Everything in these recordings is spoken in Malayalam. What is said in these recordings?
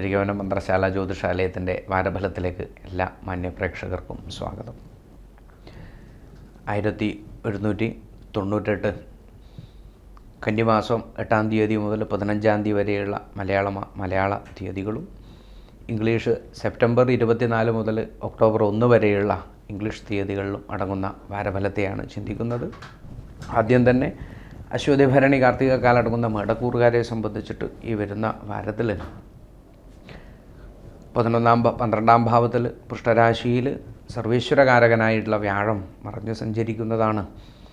പുനരികവന മന്ത്രശാല ജ്യോതിഷാലയത്തിൻ്റെ വാരഫലത്തിലേക്ക് എല്ലാ മാന്യപ്രേക്ഷകർക്കും സ്വാഗതം ആയിരത്തി എഴുന്നൂറ്റി തൊണ്ണൂറ്റെട്ട് കന്നിമാസം എട്ടാം തീയതി മുതൽ പതിനഞ്ചാം തീയതി വരെയുള്ള മലയാള മ- മലയാള തീയതികളും ഇംഗ്ലീഷ് സെപ്റ്റംബർ ഇരുപത്തിനാല് മുതൽ ഒക്ടോബർ ഒന്ന് വരെയുള്ള ഇംഗ്ലീഷ് തീയതികളിലും അടങ്ങുന്ന വാരഫലത്തെയാണ് ചിന്തിക്കുന്നത് ആദ്യം തന്നെ അശ്വതി ഭരണി കാർത്തിക കാലടങ്ങുന്ന മേടക്കൂറുകാരെ സംബന്ധിച്ചിട്ട് ഈ വരുന്ന വാരത്തിൽ പതിനൊന്നാം ഭ- പന്ത്രണ്ടാം ഭാവത്തിൽ പൃഷ്ഠരാശിയിൽ സർവീശ്വരകാരകനായിട്ടുള്ള വ്യാഴം മറഞ്ഞു സഞ്ചരിക്കുന്നതാണ്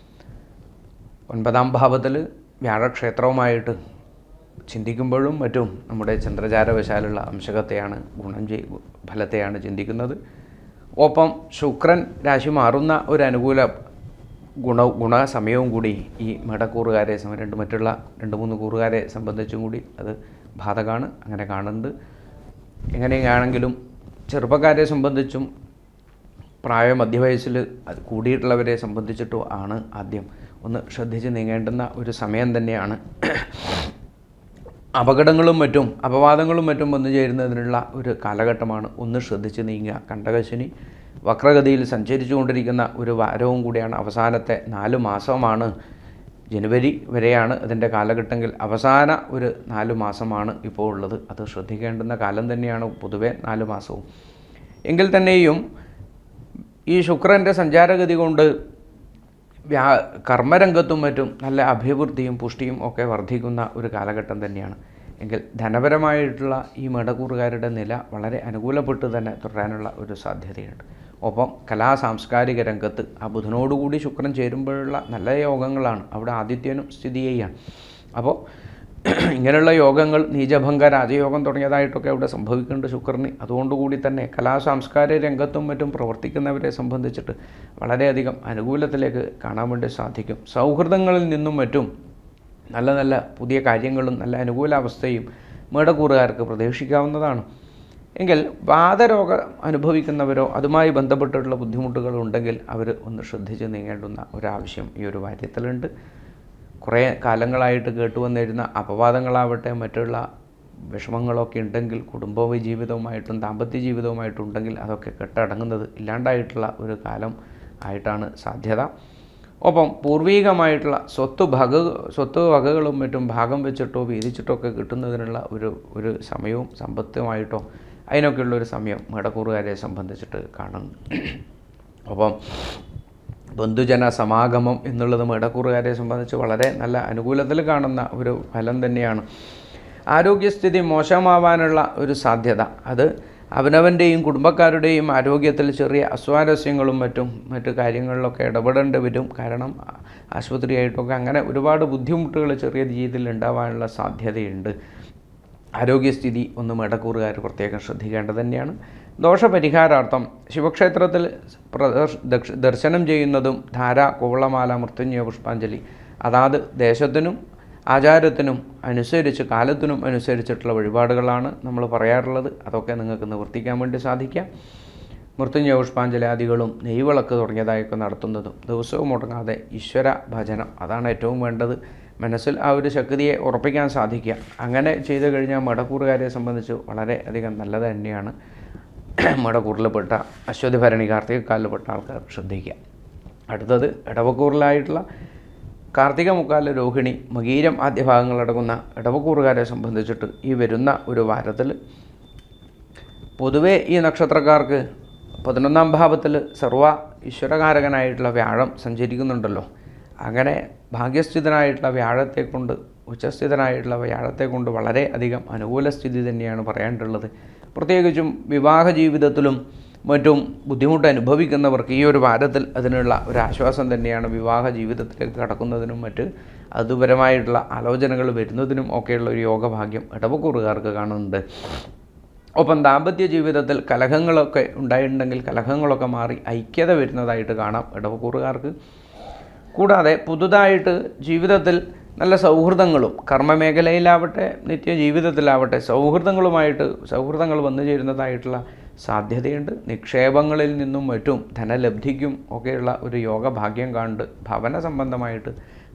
ഒൻപതാം ഭാവത്തിൽ വ്യാഴക്ഷേത്രവുമായിട്ട് ചിന്തിക്കുമ്പോഴും മറ്റും നമ്മുടെ ചന്ദ്രചാരവശാലുള്ള അംശകത്തെയാണ് ഗുണം ചെയ് ഫലത്തെയാണ് ചിന്തിക്കുന്നത് ഒപ്പം ശുക്രൻ രാശി മാറുന്ന ഒരു അനുകൂല ഗുണ ഗുണ സമയവും കൂടി ഈ മേടക്കൂറുകാരെ സം- രണ്ട് മറ്റുള്ള രണ്ട് മൂന്ന് കൂറുകാരെ സംബന്ധിച്ചും കൂടി അത് ബാധകമാണ് അങ്ങനെ കാണുന്നത് എങ്ങനെയാണെങ്കിലും ചെറുപ്പക്കാരെ സംബന്ധിച്ചും പ്രായ മധ്യവയസ്സിൽ അത് കൂടിയിട്ടുള്ളവരെ സംബന്ധിച്ചിട്ടും ആണ് ആദ്യം ഒന്ന് ശ്രദ്ധിച്ച് നീങ്ങേണ്ടുന്ന ഒരു സമയം തന്നെയാണ് അപകടങ്ങളും മറ്റും അപവാദങ്ങളും മറ്റും വന്നു ചേരുന്നതിനുള്ള ഒരു കാലഘട്ടമാണ് ഒന്ന് ശ്രദ്ധിച്ച് നീങ്ങുക കണ്ടകശനി വക്രഗതിയിൽ സഞ്ചരിച്ചു കൊണ്ടിരിക്കുന്ന ഒരു വാരവും കൂടിയാണ് അവസാനത്തെ നാല് മാസമാണ് ജനുവരി വരെയാണ് അതിൻ്റെ കാലഘട്ടമെങ്കിൽ അവസാന ഒരു നാല് മാസമാണ് ഇപ്പോൾ ഉള്ളത് അത് ശ്രദ്ധിക്കേണ്ടുന്ന കാലം തന്നെയാണ് പൊതുവെ നാല് മാസവും എങ്കിൽ തന്നെയും ഈ ശുക്രൻ്റെ സഞ്ചാരഗതി കൊണ്ട് വ്യാ കർമ്മരംഗത്തും മറ്റും നല്ല അഭിവൃദ്ധിയും പുഷ്ടിയും ഒക്കെ വർദ്ധിക്കുന്ന ഒരു കാലഘട്ടം തന്നെയാണ് എങ്കിൽ ധനപരമായിട്ടുള്ള ഈ മേടക്കൂറുകാരുടെ നില വളരെ അനുകൂലപ്പെട്ട് തന്നെ തുടരാനുള്ള ഒരു സാധ്യതയുണ്ട് ഒപ്പം കലാ സാംസ്കാരിക രംഗത്ത് ആ ബുധനോടുകൂടി ശുക്രൻ ചേരുമ്പോഴുള്ള നല്ല യോഗങ്ങളാണ് അവിടെ ആദിത്യനും സ്ഥിതി ചെയ്യുകയാണ് അപ്പോൾ ഇങ്ങനെയുള്ള യോഗങ്ങൾ നീചഭംഗ രാജയോഗം തുടങ്ങിയതായിട്ടൊക്കെ അവിടെ സംഭവിക്കുന്നുണ്ട് ശുക്രന് അതുകൊണ്ടുകൂടി തന്നെ കലാ സാംസ്കാരിക രംഗത്തും മറ്റും പ്രവർത്തിക്കുന്നവരെ സംബന്ധിച്ചിട്ട് വളരെയധികം അനുകൂലത്തിലേക്ക് കാണാൻ വേണ്ടി സാധിക്കും സൗഹൃദങ്ങളിൽ നിന്നും മറ്റും നല്ല നല്ല പുതിയ കാര്യങ്ങളും നല്ല അനുകൂലാവസ്ഥയും മേടക്കൂറുകാർക്ക് പ്രതീക്ഷിക്കാവുന്നതാണ് എങ്കിൽ വാതരോഗം അനുഭവിക്കുന്നവരോ അതുമായി ബന്ധപ്പെട്ടിട്ടുള്ള ബുദ്ധിമുട്ടുകൾ ഉണ്ടെങ്കിൽ അവർ ഒന്ന് ശ്രദ്ധിച്ച് നീങ്ങേണ്ടുന്ന ഒരാവശ്യം ഈ ഒരു കാര്യത്തിലുണ്ട് കുറേ കാലങ്ങളായിട്ട് കേട്ടുവന്നിരുന്ന അപവാദങ്ങളാവട്ടെ മറ്റുള്ള വിഷമങ്ങളൊക്കെ ഉണ്ടെങ്കിൽ കുടുംബ ജീവിതവുമായിട്ടും ദാമ്പത്യ ജീവിതവുമായിട്ടും ഉണ്ടെങ്കിൽ അതൊക്കെ കെട്ടടങ്ങുന്നത് ഇല്ലാണ്ടായിട്ടുള്ള ഒരു കാലം ആയിട്ടാണ് സാധ്യത ഒപ്പം പൂർവീകമായിട്ടുള്ള സ്വത്ത് ഭഗ സ്വത്ത് വകകളും മറ്റും ഭാഗം വെച്ചിട്ടോ വീതിച്ചിട്ടോ ഒക്കെ കിട്ടുന്നതിനുള്ള ഒരു ഒരു സമയവും സമ്പത്തുമായിട്ടോ അതിനൊക്കെയുള്ള ഒരു സമയം മേടക്കൂറുകാരെ സംബന്ധിച്ചിട്ട് കാണുന്നു ഒപ്പം ബന്ധുജന സമാഗമം എന്നുള്ളത് മേടക്കൂറുകാരെ സംബന്ധിച്ച് വളരെ നല്ല അനുകൂലത്തിൽ കാണുന്ന ഒരു ഫലം തന്നെയാണ് ആരോഗ്യസ്ഥിതി മോശമാവാനുള്ള ഒരു സാധ്യത അത് അവനവൻ്റെയും കുടുംബക്കാരുടെയും ആരോഗ്യത്തിൽ ചെറിയ അസ്വാരസ്യങ്ങളും മറ്റും മറ്റു കാര്യങ്ങളിലൊക്കെ ഇടപെടേണ്ടി വരും കാരണം ആശുപത്രിയായിട്ടൊക്കെ അങ്ങനെ ഒരുപാട് ബുദ്ധിമുട്ടുകൾ ചെറിയ രീതിയിൽ ഉണ്ടാവാനുള്ള സാധ്യതയുണ്ട് ആരോഗ്യസ്ഥിതി ഒന്ന് മേടക്കൂറുകാർ പ്രത്യേകം ശ്രദ്ധിക്കേണ്ടത് തന്നെയാണ് ദോഷപരിഹാരാർത്ഥം ശിവക്ഷേത്രത്തിൽ പ്രദർശ- ദക്ഷ- ദർശനം ചെയ്യുന്നതും ധാര കുവളമാല മൃത്യുഞ്ജയ പുഷ്പാഞ്ജലി അതാത് ദേശത്തിനും ആചാരത്തിനും അനുസരിച്ച് കാലത്തിനും അനുസരിച്ചിട്ടുള്ള വഴിപാടുകളാണ് നമ്മൾ പറയാറുള്ളത് അതൊക്കെ നിങ്ങൾക്ക് നിവർത്തിക്കാൻ വേണ്ടി സാധിക്കാം മൃത്യുഞ്ജയ പുഷ്പാഞ്ജലാദികളും നെയ്വിളക്ക് തുടങ്ങിയതായൊക്കെ നടത്തുന്നതും ദിവസവും മുടങ്ങാതെ ഈശ്വര ഭജനം അതാണ് ഏറ്റവും വേണ്ടത് മനസ്സിൽ ആ ഒരു ശക്തിയെ ഉറപ്പിക്കാൻ സാധിക്കുക അങ്ങനെ ചെയ്തു കഴിഞ്ഞാൽ മടക്കൂറുകാരെ സംബന്ധിച്ച് വളരെ അധികം നല്ലത് തന്നെയാണ് മടക്കൂറിൽപ്പെട്ട അശ്വതി ഭരണി കാർത്തികക്കാലിൽപ്പെട്ട ആൾക്കാർ ശ്രദ്ധിക്കുക അടുത്തത് ഇടവക്കൂറിലായിട്ടുള്ള കാർത്തിക മുക്കാല രോഹിണി മകീരം ആദ്യ ഭാഗങ്ങളടങ്ങുന്ന ഇടവക്കൂറുകാരെ സംബന്ധിച്ചിട്ട് ഈ വരുന്ന ഒരു വാരത്തിൽ പൊതുവേ ഈ നക്ഷത്രക്കാർക്ക് പതിനൊന്നാം ഭാവത്തിൽ സർവ ഈശ്വരകാരകനായിട്ടുള്ള വ്യാഴം സഞ്ചരിക്കുന്നുണ്ടല്ലോ അങ്ങനെ ഭാഗ്യസ്ഥിതനായിട്ടുള്ള വ്യാഴത്തെ കൊണ്ട് ഉച്ചസ്ഥിതനായിട്ടുള്ള വ്യാഴത്തെ കൊണ്ട് വളരെ അധികം അനുകൂല സ്ഥിതി തന്നെയാണ് പറയാനുള്ളത് പ്രത്യേകിച്ചും വിവാഹ ജീവിതത്തിലും മറ്റും ബുദ്ധിമുട്ട് അനുഭവിക്കുന്നവർക്ക് ഈ ഒരു വാരത്തിൽ അതിനുള്ള ഒരു ആശ്വാസം തന്നെയാണ് വിവാഹ ജീവിതത്തിലേക്ക് കടക്കുന്നതിനും മറ്റ് അതുപരമായിട്ടുള്ള ആലോചനകൾ വരുന്നതിനും ഒക്കെയുള്ള ഒരു യോഗഭാഗ്യം ഇടവക്കൂറുകാർക്ക് കാണുന്നുണ്ട് ഒപ്പം ദാമ്പത്യ ജീവിതത്തിൽ കലഹങ്ങളൊക്കെ ഉണ്ടായിട്ടുണ്ടെങ്കിൽ കലഹങ്ങളൊക്കെ മാറി ഐക്യത വരുന്നതായിട്ട് കാണാം ഇടവക്കൂറുകാർക്ക് കൂടാതെ പുതുതായിട്ട് ജീവിതത്തിൽ നല്ല സൗഹൃദങ്ങളും കർമ്മമേഖലയിലാവട്ടെ നിത്യ ജീവിതത്തിലാവട്ടെ സൗഹൃദങ്ങളുമായിട്ട് സൗഹൃദങ്ങൾ വന്നു ചേരുന്നതായിട്ടുള്ള സാധ്യതയുണ്ട് നിക്ഷേപങ്ങളിൽ നിന്നും മറ്റും ധനലബ്ധിക്കും ഒക്കെയുള്ള ഒരു യോഗഭാഗ്യം കണ്ട് ഭവന സംബന്ധമായിട്ട്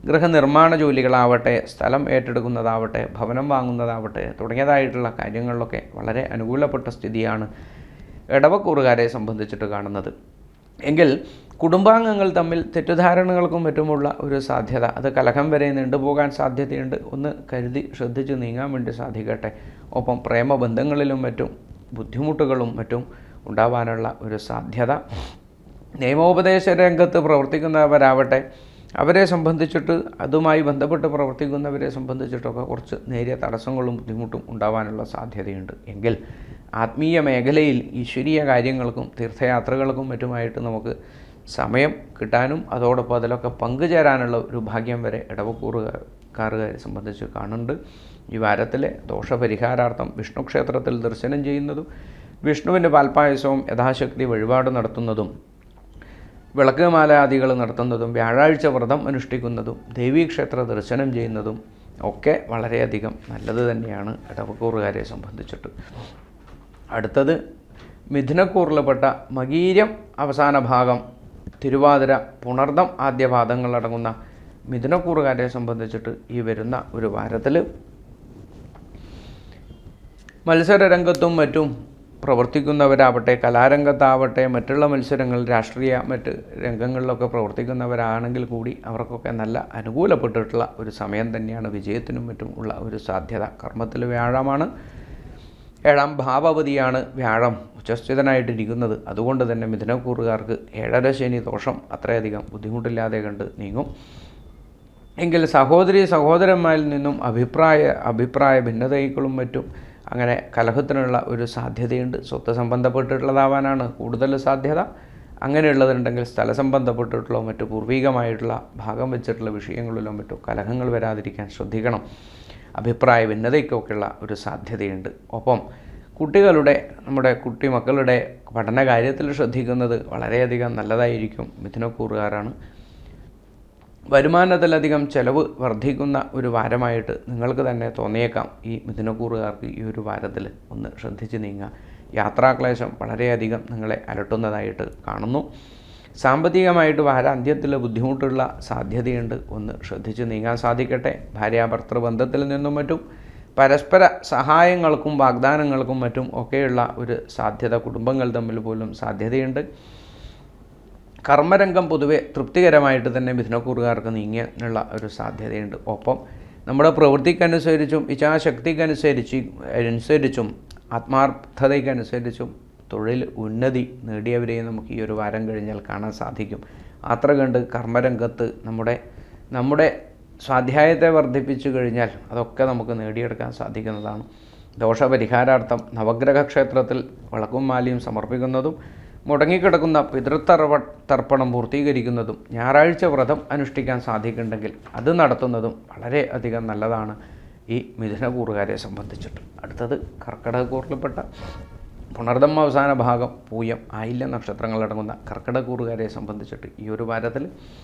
ഗൃഹനിർമ്മാണ ജോലികളാവട്ടെ സ്ഥലം ഏറ്റെടുക്കുന്നതാവട്ടെ ഭവനം വാങ്ങുന്നതാവട്ടെ തുടങ്ങിയതായിട്ടുള്ള കാര്യങ്ങളിലൊക്കെ വളരെ അനുകൂലപ്പെട്ട സ്ഥിതിയാണ് ഇടവക്കൂറുകാരെ സംബന്ധിച്ചിട്ട് കാണുന്നത് എങ്കിൽ കുടുംബാംഗങ്ങൾ തമ്മിൽ തെറ്റിദ്ധാരണകൾക്കും മറ്റുമുള്ള ഒരു സാധ്യത അത് കലഹം വരെ നീണ്ടുപോകാൻ സാധ്യതയുണ്ട് ഒന്ന് കരുതി ശ്രദ്ധിച്ച് നീങ്ങാൻ വേണ്ടി സാധിക്കട്ടെ ഒപ്പം പ്രേമബന്ധങ്ങളിലും മറ്റും ബുദ്ധിമുട്ടുകളും മറ്റും ഉണ്ടാവാനുള്ള ഒരു സാധ്യത നിയമോപദേശ രംഗത്ത് പ്രവർത്തിക്കുന്നവരാവട്ടെ അവരെ സംബന്ധിച്ചിട്ട് അതുമായി ബന്ധപ്പെട്ട് പ്രവർത്തിക്കുന്നവരെ സംബന്ധിച്ചിട്ടൊക്കെ കുറച്ച് നേരിയ തടസ്സങ്ങളും ബുദ്ധിമുട്ടും ഉണ്ടാവാനുള്ള സാധ്യതയുണ്ട് എങ്കിൽ ആത്മീയ മേഖലയിൽ ഈശ്വരീയ കാര്യങ്ങൾക്കും തീർത്ഥയാത്രകൾക്കും മറ്റുമായിട്ട് നമുക്ക് സമയം കിട്ടാനും അതോടൊപ്പം അതിലൊക്കെ പങ്കുചേരാനുള്ള ഒരു ഭാഗ്യം വരെ ഇടവക്കൂറുകാരെ സംബന്ധിച്ച് കാണുന്നുണ്ട് ഈ വാരത്തിലെ ദോഷപരിഹാരാർത്ഥം വിഷ്ണു ക്ഷേത്രത്തിൽ ദർശനം ചെയ്യുന്നതും വിഷ്ണുവിൻ്റെ പാൽപ്പായസവും യഥാശക്തി വഴിപാട് നടത്തുന്നതും വിളക്ക് മാലാദികൾ നടത്തുന്നതും വ്യാഴാഴ്ച വ്രതം അനുഷ്ഠിക്കുന്നതും ദേവീക്ഷേത്ര ദർശനം ചെയ്യുന്നതും ഒക്കെ വളരെയധികം നല്ലത് തന്നെയാണ് ഇടവക്കൂറുകാരെ സംബന്ധിച്ചിട്ട് അടുത്തത് മിഥുനക്കൂറിൽപ്പെട്ട മകീരം അവസാന ഭാഗം തിരുവാതിര പുണർദം ആദ്യ പാദങ്ങളടങ്ങുന്ന മിഥുനക്കൂറുകാരെ സംബന്ധിച്ചിട്ട് ഈ വരുന്ന ഒരു വാരത്തിൽ മത്സരരംഗത്തും മറ്റും പ്രവർത്തിക്കുന്നവരാവട്ടെ കലാരംഗത്താവട്ടെ മറ്റുള്ള മത്സരങ്ങൾ രാഷ്ട്രീയ മറ്റ് രംഗങ്ങളിലൊക്കെ പ്രവർത്തിക്കുന്നവരാണെങ്കിൽ കൂടി അവർക്കൊക്കെ നല്ല അനുകൂലപ്പെട്ടിട്ടുള്ള ഒരു സമയം തന്നെയാണ് വിജയത്തിനും മറ്റും ഉള്ള ഒരു സാധ്യത കർമ്മത്തിൽ വ്യാഴമാണ് ഏഴാം ഭാവവതിയാണ് വ്യാഴം ഉച്ചസ്ഥിതനായിട്ടിരിക്കുന്നത് അതുകൊണ്ട് തന്നെ മിഥുനക്കൂറുകാർക്ക് ഏഴര ശനി ദോഷം അത്രയധികം ബുദ്ധിമുട്ടില്ലാതെ കണ്ട് നീങ്ങും എങ്കിൽ സഹോദരി സഹോദരന്മാരിൽ നിന്നും അഭിപ്രായ അഭിപ്രായ ഭിന്നതകളും മറ്റും അങ്ങനെ കലഹത്തിനുള്ള ഒരു സാധ്യതയുണ്ട് സ്വത്ത് സംബന്ധപ്പെട്ടിട്ടുള്ളതാവാനാണ് കൂടുതൽ സാധ്യത അങ്ങനെയുള്ളതുണ്ടെങ്കിൽ സ്ഥല സംബന്ധപ്പെട്ടിട്ടുള്ള മറ്റു പൂർവികമായിട്ടുള്ള ഭാഗം വെച്ചിട്ടുള്ള വിഷയങ്ങളിലോ മറ്റോ കലഹങ്ങൾ വരാതിരിക്കാൻ ശ്രദ്ധിക്കണം അഭിപ്രായ ഭിന്നതയ്ക്കൊക്കെയുള്ള ഒരു സാധ്യതയുണ്ട് ഒപ്പം കുട്ടികളുടെ നമ്മുടെ കുട്ടി മക്കളുടെ പഠന കാര്യത്തിൽ ശ്രദ്ധിക്കുന്നത് വളരെയധികം നല്ലതായിരിക്കും മിഥുനക്കൂറുകാരാണ് വരുമാനത്തിലധികം ചെലവ് വർദ്ധിക്കുന്ന ഒരു വാരമായിട്ട് നിങ്ങൾക്ക് തന്നെ തോന്നിയേക്കാം ഈ മിഥുനക്കൂറുകാർക്ക് ഈ ഒരു വാരത്തിൽ ഒന്ന് ശ്രദ്ധിച്ച് നീങ്ങുക യാത്രാക്ലേശം വളരെയധികം നിങ്ങളെ അലട്ടുന്നതായിട്ട് കാണുന്നു സാമ്പത്തികമായിട്ട് വാരാന്ത്യത്തിൽ ബുദ്ധിമുട്ടുള്ള സാധ്യതയുണ്ട് ഒന്ന് ശ്രദ്ധിച്ച് നീങ്ങാൻ സാധിക്കട്ടെ ഭാര്യാഭർത്തൃ ബന്ധത്തിൽ നിന്നും മറ്റും പരസ്പര സഹായങ്ങൾക്കും വാഗ്ദാനങ്ങൾക്കും മറ്റും ഒക്കെയുള്ള ഒരു സാധ്യത കുടുംബങ്ങൾ തമ്മിൽ പോലും സാധ്യതയുണ്ട് കർമ്മരംഗം പൊതുവെ തൃപ്തികരമായിട്ട് തന്നെ മിഥുനക്കൂറുകാർക്ക് നീങ്ങാനുള്ള ഒരു സാധ്യതയുണ്ട് ഒപ്പം നമ്മുടെ പ്രവൃത്തിക്കനുസരിച്ചും ഇച്ഛാശക്തിക്കനുസരിച്ച് അനുസരിച്ചും ആത്മാർത്ഥതയ്ക്കനുസരിച്ചും തൊഴിൽ ഉന്നതി നേടിയവരെയും നമുക്ക് ഈ ഒരു വാരം കഴിഞ്ഞാൽ കാണാൻ സാധിക്കും അത്ര കണ്ട് കർമ്മരംഗത്ത് നമ്മുടെ നമ്മുടെ സ്വാധ്യായത്തെ വർദ്ധിപ്പിച്ചു കഴിഞ്ഞാൽ അതൊക്കെ നമുക്ക് നേടിയെടുക്കാൻ സാധിക്കുന്നതാണ് ദോഷപരിഹാരാർത്ഥം നവഗ്രഹ ക്ഷേത്രത്തിൽ വിളക്കും മാലിയും സമർപ്പിക്കുന്നതും മുടങ്ങിക്കിടക്കുന്ന പിതൃത്തർവ തർപ്പണം പൂർത്തീകരിക്കുന്നതും ഞായറാഴ്ച വ്രതം അനുഷ്ഠിക്കാൻ സാധിക്കുന്നുണ്ടെങ്കിൽ അത് നടത്തുന്നതും വളരെ അധികം നല്ലതാണ് ഈ മിഥുനകൂറുകാരെ സംബന്ധിച്ചിട്ട് അടുത്തത് കർക്കിടകക്കൂറിൽപ്പെട്ട പുണർദം അവസാന ഭാഗം പൂയം ആയില്യ നക്ഷത്രങ്ങളടങ്ങുന്ന കർക്കിടകൂറുകാരെ സംബന്ധിച്ചിട്ട് ഈ ഒരു വാരത്തിൽ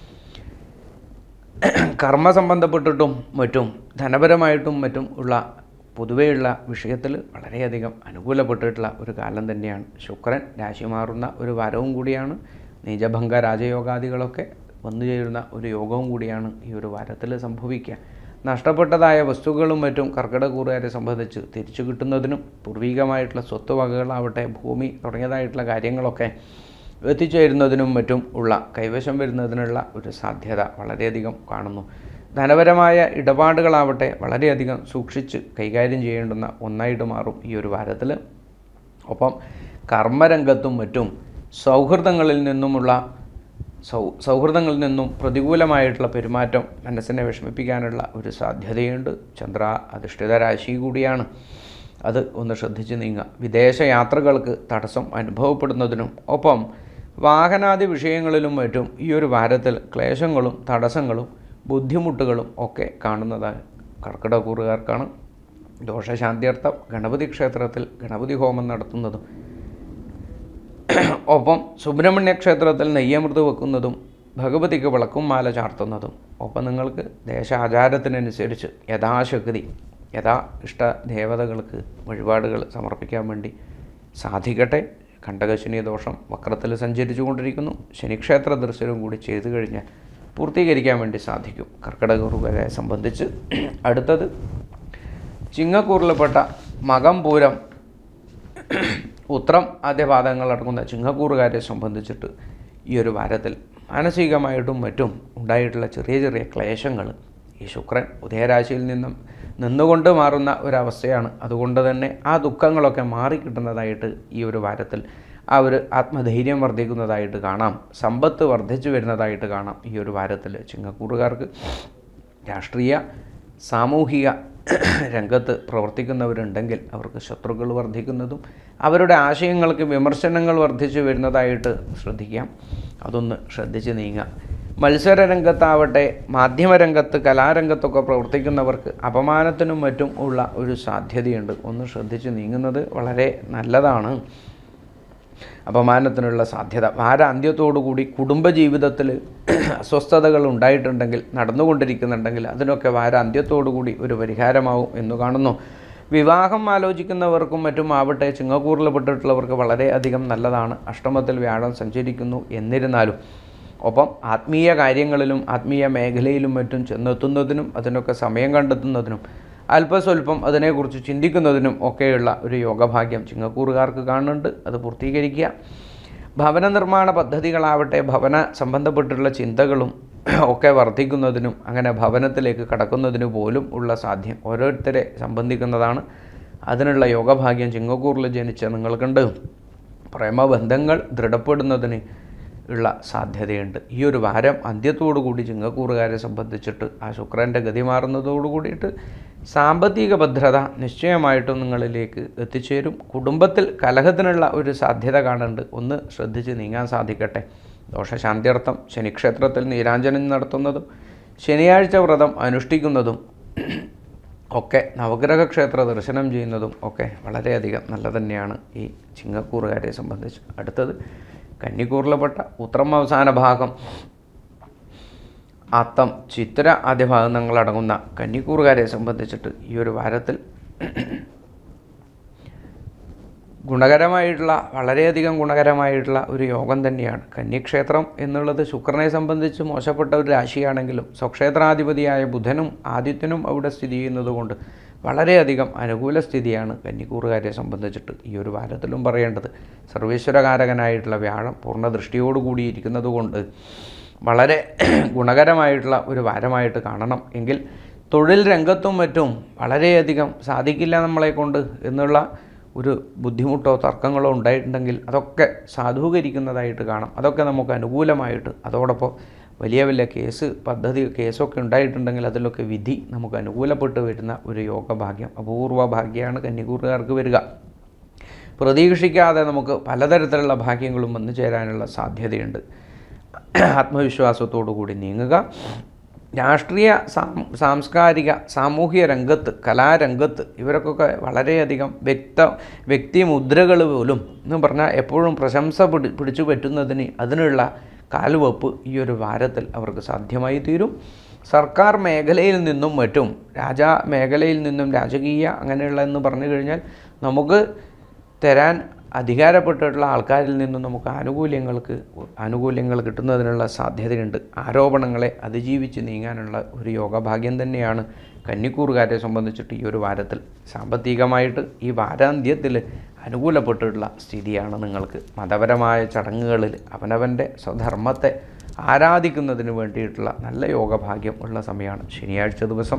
കർമ്മ സംബന്ധപ്പെട്ടിട്ടും മറ്റും ധനപരമായിട്ടും മറ്റും ഉള്ള പൊതുവെയുള്ള വിഷയത്തിൽ വളരെയധികം അനുകൂലപ്പെട്ടിട്ടുള്ള ഒരു കാലം തന്നെയാണ് ശുക്രൻ രാശി മാറുന്ന ഒരു വാരവും കൂടിയാണ് നീചഭംഗ രാജയോഗാദികളൊക്കെ വന്നു ചേരുന്ന ഒരു യോഗവും കൂടിയാണ് ഈ ഒരു വാരത്തിൽ സംഭവിക്കുക നഷ്ടപ്പെട്ടതായ വസ്തുക്കളും മറ്റും കർക്കിടകൂറുകാരെ സംബന്ധിച്ച് തിരിച്ചു കിട്ടുന്നതിനും പൂർവികമായിട്ടുള്ള സ്വത്ത് വകകളാവട്ടെ ഭൂമി തുടങ്ങിയതായിട്ടുള്ള കാര്യങ്ങളൊക്കെ എത്തിച്ചേരുന്നതിനും മറ്റും ഉള്ള കൈവശം വരുന്നതിനുള്ള ഒരു സാധ്യത വളരെയധികം കാണുന്നു ധനപരമായ ഇടപാടുകളാവട്ടെ വളരെയധികം സൂക്ഷിച്ച് കൈകാര്യം ചെയ്യേണ്ടുന്ന ഒന്നായിട്ട് മാറും ഈ ഒരു വാരത്തിൽ ഒപ്പം കർമ്മരംഗത്തും മറ്റും സൗഹൃദങ്ങളിൽ നിന്നുമുള്ള സൗ സൗഹൃദങ്ങളിൽ നിന്നും പ്രതികൂലമായിട്ടുള്ള പെരുമാറ്റം മനസ്സിനെ വിഷമിപ്പിക്കാനുള്ള ഒരു സാധ്യതയുണ്ട് ചന്ദ്ര അധിഷ്ഠിത രാശി കൂടിയാണ് അത് ഒന്ന് ശ്രദ്ധിച്ച് നീങ്ങുക വിദേശ യാത്രകൾക്ക് തടസ്സം അനുഭവപ്പെടുന്നതിനും ഒപ്പം വാഹനാദി വിഷയങ്ങളിലും മറ്റും ഈ ഒരു വാരത്തിൽ ക്ലേശങ്ങളും തടസ്സങ്ങളും ബുദ്ധിമുട്ടുകളും ഒക്കെ കാണുന്നതായി കർക്കിടകൂറുകാർക്കാണ് ദോഷശാന്തിയർത്ഥം ഗണപതി ക്ഷേത്രത്തിൽ ഗണപതി ഹോമം നടത്തുന്നതും ഒപ്പം സുബ്രഹ്മണ്യ ക്ഷേത്രത്തിൽ നെയ്യമൃത് വെക്കുന്നതും ഭഗവതിക്ക് വിളക്കും മാല ചാർത്തുന്നതും ഒപ്പം നിങ്ങൾക്ക് ദേശാചാരത്തിനനുസരിച്ച് യഥാശക്തി യഥാ ഇഷ്ട ദേവതകൾക്ക് വഴിപാടുകൾ സമർപ്പിക്കാൻ വേണ്ടി സാധിക്കട്ടെ കണ്ടകശനി ദോഷം വക്രത്തിൽ സഞ്ചരിച്ചു കൊണ്ടിരിക്കുന്നു ശനിക്ഷേത്ര ദർശനവും കൂടി ചെയ്തു കഴിഞ്ഞാൽ പൂർത്തീകരിക്കാൻ വേണ്ടി സാധിക്കും കർക്കിടകരെ സംബന്ധിച്ച് അടുത്തത് ചിങ്ങക്കൂറിൽപ്പെട്ട മകം പൂരം ഉത്രം ആദ്യ പാദങ്ങൾ അടങ്ങുന്ന ചിങ്ങക്കൂറുകാരെ സംബന്ധിച്ചിട്ട് ഈ ഒരു വാരത്തിൽ മാനസികമായിട്ടും മറ്റും ഉണ്ടായിട്ടുള്ള ചെറിയ ചെറിയ ക്ലേശങ്ങൾ ഈ ശുക്രൻ ഉദയരാശിയിൽ നിന്നും നിന്നുകൊണ്ട് മാറുന്ന ഒരവസ്ഥയാണ് അതുകൊണ്ട് തന്നെ ആ ദുഃഖങ്ങളൊക്കെ മാറിക്കിട്ടുന്നതായിട്ട് ഈ ഒരു വാരത്തിൽ ആ ഒരു ആത്മധൈര്യം വർദ്ധിക്കുന്നതായിട്ട് കാണാം സമ്പത്ത് വർദ്ധിച്ചു വരുന്നതായിട്ട് കാണാം ഈ ഒരു വാരത്തിൽ ചിങ്ങക്കൂറുകാർക്ക് രാഷ്ട്രീയ സാമൂഹിക രംഗത്ത് പ്രവർത്തിക്കുന്നവരുണ്ടെങ്കിൽ അവർക്ക് ശത്രുക്കൾ വർദ്ധിക്കുന്നതും അവരുടെ ആശയങ്ങൾക്ക് വിമർശനങ്ങൾ വർദ്ധിച്ചു വരുന്നതായിട്ട് ശ്രദ്ധിക്കാം അതൊന്ന് ശ്രദ്ധിച്ച് നീങ്ങാം മത്സര രംഗത്താവട്ടെ മാധ്യമരംഗത്ത് കലാരംഗത്തൊക്കെ പ്രവർത്തിക്കുന്നവർക്ക് അപമാനത്തിനും മറ്റും ഉള്ള ഒരു സാധ്യതയുണ്ട് ഒന്ന് ശ്രദ്ധിച്ച് നീങ്ങുന്നത് വളരെ നല്ലതാണ് അപമാനത്തിനുള്ള സാധ്യത വാരാന്ത്യത്തോടുകൂടി കുടുംബജീവിതത്തിൽ അസ്വസ്ഥതകൾ ഉണ്ടായിട്ടുണ്ടെങ്കിൽ നടന്നുകൊണ്ടിരിക്കുന്നുണ്ടെങ്കിൽ അതിനൊക്കെ വാരാന്ത്യത്തോടുകൂടി ഒരു പരിഹാരമാവും എന്ന് കാണുന്നു വിവാഹം ആലോചിക്കുന്നവർക്കും മറ്റും ആവട്ടെ ചിങ്ങക്കൂറിൽ പെട്ടിട്ടുള്ളവർക്ക് വളരെയധികം നല്ലതാണ് അഷ്ടമത്തിൽ വ്യാഴം സഞ്ചരിക്കുന്നു എന്നിരുന്നാലും ഒപ്പം ആത്മീയ കാര്യങ്ങളിലും ആത്മീയ മേഖലയിലും മറ്റും ചെന്നെത്തുന്നതിനും അതിനൊക്കെ സമയം കണ്ടെത്തുന്നതിനും അല്പസ്വല്പം അതിനെക്കുറിച്ച് ചിന്തിക്കുന്നതിനും ഒക്കെയുള്ള ഒരു യോഗഭാഗ്യം ചിങ്ങക്കൂറുകാർക്ക് കാണുന്നുണ്ട് അത് പൂർത്തീകരിക്കുക ഭവന നിർമ്മാണ പദ്ധതികളാവട്ടെ ഭവന സംബന്ധപ്പെട്ടിട്ടുള്ള ചിന്തകളും ഒക്കെ വർദ്ധിക്കുന്നതിനും അങ്ങനെ ഭവനത്തിലേക്ക് കടക്കുന്നതിനു പോലും ഉള്ള സാധ്യം ഓരോരുത്തരെ സംബന്ധിക്കുന്നതാണ് അതിനുള്ള യോഗഭാഗ്യം ചിങ്ങക്കൂറിൽ ജനിച്ച നിങ്ങൾക്കുണ്ട് പ്രേമബന്ധങ്ങൾ ദൃഢപ്പെടുന്നതിന് ഉള്ള സാധ്യതയുണ്ട് ഈ ഒരു വാരം അന്ത്യത്തോടുകൂടി ചിങ്ങക്കൂറുകാരെ സംബന്ധിച്ചിട്ട് ആ ശുക്രൻ്റെ ഗതി മാറുന്നതോടു കൂടിയിട്ട് സാമ്പത്തിക ഭദ്രത നിശ്ചയമായിട്ടും നിങ്ങളിലേക്ക് എത്തിച്ചേരും കുടുംബത്തിൽ കലഹത്തിനുള്ള ഒരു സാധ്യത കാണുന്നുണ്ട് ഒന്ന് ശ്രദ്ധിച്ച് നീങ്ങാൻ സാധിക്കട്ടെ ദോഷശാന്തിയർത്ഥം ശനിക്ഷേത്രത്തിൽ നീരാഞ്ജനം നടത്തുന്നതും ശനിയാഴ്ച വ്രതം അനുഷ്ഠിക്കുന്നതും ഒക്കെ നവഗ്രഹ ക്ഷേത്ര ദർശനം ചെയ്യുന്നതും ഒക്കെ വളരെയധികം നല്ല തന്നെയാണ് ഈ ചിങ്ങക്കൂറുകാരെ സംബന്ധിച്ച് അടുത്തത് കന്നിക്കൂറിൽപ്പെട്ട ഉത്രം അവസാന ഭാഗം അത്തം ചിത്ര ആദ്യ ഭാഗങ്ങളടങ്ങുന്ന കന്നിക്കൂറുകാരെ സംബന്ധിച്ചിട്ട് ഈ ഒരു വാരത്തിൽ ഗുണകരമായിട്ടുള്ള വളരെയധികം ഗുണകരമായിട്ടുള്ള ഒരു യോഗം തന്നെയാണ് കന്യക്ഷേത്രം എന്നുള്ളത് ശുക്രനെ സംബന്ധിച്ച് മോശപ്പെട്ട ഒരു രാശിയാണെങ്കിലും സ്വക്ഷേത്രാധിപതിയായ ബുധനും ആദിത്യനും അവിടെ സ്ഥിതി ചെയ്യുന്നതുകൊണ്ട് വളരെയധികം അനുകൂല സ്ഥിതിയാണ് കന്നിക്കൂറുകാരെ സംബന്ധിച്ചിട്ട് ഈ ഒരു വാരത്തിലും പറയേണ്ടത് സർവീശ്വരകാരകനായിട്ടുള്ള വ്യാഴം പൂർണ്ണ ദൃഷ്ടിയോടുകൂടി ഇരിക്കുന്നത് കൊണ്ട് വളരെ ഗുണകരമായിട്ടുള്ള ഒരു വാരമായിട്ട് കാണണം എങ്കിൽ തൊഴിൽ രംഗത്തും മറ്റും വളരെയധികം സാധിക്കില്ല നമ്മളെ കൊണ്ട് എന്നുള്ള ഒരു ബുദ്ധിമുട്ടോ തർക്കങ്ങളോ ഉണ്ടായിട്ടുണ്ടെങ്കിൽ അതൊക്കെ സാധൂകരിക്കുന്നതായിട്ട് കാണാം അതൊക്കെ നമുക്ക് അനുകൂലമായിട്ട് അതോടൊപ്പം വലിയ വലിയ കേസ് പദ്ധതി കേസൊക്കെ ഉണ്ടായിട്ടുണ്ടെങ്കിൽ അതിലൊക്കെ വിധി നമുക്ക് അനുകൂലപ്പെട്ട് വരുന്ന ഒരു യോഗഭാഗ്യം അപൂർവ ഭാഗ്യമാണ് കന്നിക്കൂറുകാർക്ക് വരിക പ്രതീക്ഷിക്കാതെ നമുക്ക് പലതരത്തിലുള്ള ഭാഗ്യങ്ങളും വന്നു ചേരാനുള്ള സാധ്യതയുണ്ട് ആത്മവിശ്വാസത്തോടു കൂടി നീങ്ങുക രാഷ്ട്രീയ സാംസ്കാരിക സാമൂഹിക രംഗത്ത് കലാരംഗത്ത് ഇവരൊക്കെ വളരെയധികം വ്യക്ത വ്യക്തിമുദ്രകൾ പോലും എന്ന് പറഞ്ഞാൽ എപ്പോഴും പ്രശംസ പിടി പിടിച്ചു പറ്റുന്നതിന് അതിനുള്ള കാൽവെപ്പ് ഈ ഒരു വാരത്തിൽ അവർക്ക് സാധ്യമായി തീരും സർക്കാർ മേഖലയിൽ നിന്നും മറ്റും രാജാ മേഖലയിൽ നിന്നും രാജകീയ അങ്ങനെയുള്ള എന്ന് പറഞ്ഞു കഴിഞ്ഞാൽ നമുക്ക് തരാൻ അധികാരപ്പെട്ടിട്ടുള്ള ആൾക്കാരിൽ നിന്നും നമുക്ക് ആനുകൂല്യങ്ങൾക്ക് ആനുകൂല്യങ്ങൾ കിട്ടുന്നതിനുള്ള സാധ്യതയുണ്ട് ആരോപണങ്ങളെ അതിജീവിച്ച് നീങ്ങാനുള്ള ഒരു യോഗഭാഗ്യം തന്നെയാണ് കന്നിക്കൂറുകാരെ സംബന്ധിച്ചിട്ട് ഈ ഒരു വാരത്തിൽ സാമ്പത്തികമായിട്ട് ഈ വാരാന്ത്യത്തിൽ അനുകൂലപ്പെട്ടിട്ടുള്ള സ്ഥിതിയാണ് നിങ്ങൾക്ക് മതപരമായ ചടങ്ങുകളിൽ അവനവൻ്റെ സ്വധർമ്മത്തെ ആരാധിക്കുന്നതിന് വേണ്ടിയിട്ടുള്ള നല്ല യോഗഭാഗ്യം ഉള്ള സമയമാണ് ശനിയാഴ്ച ദിവസം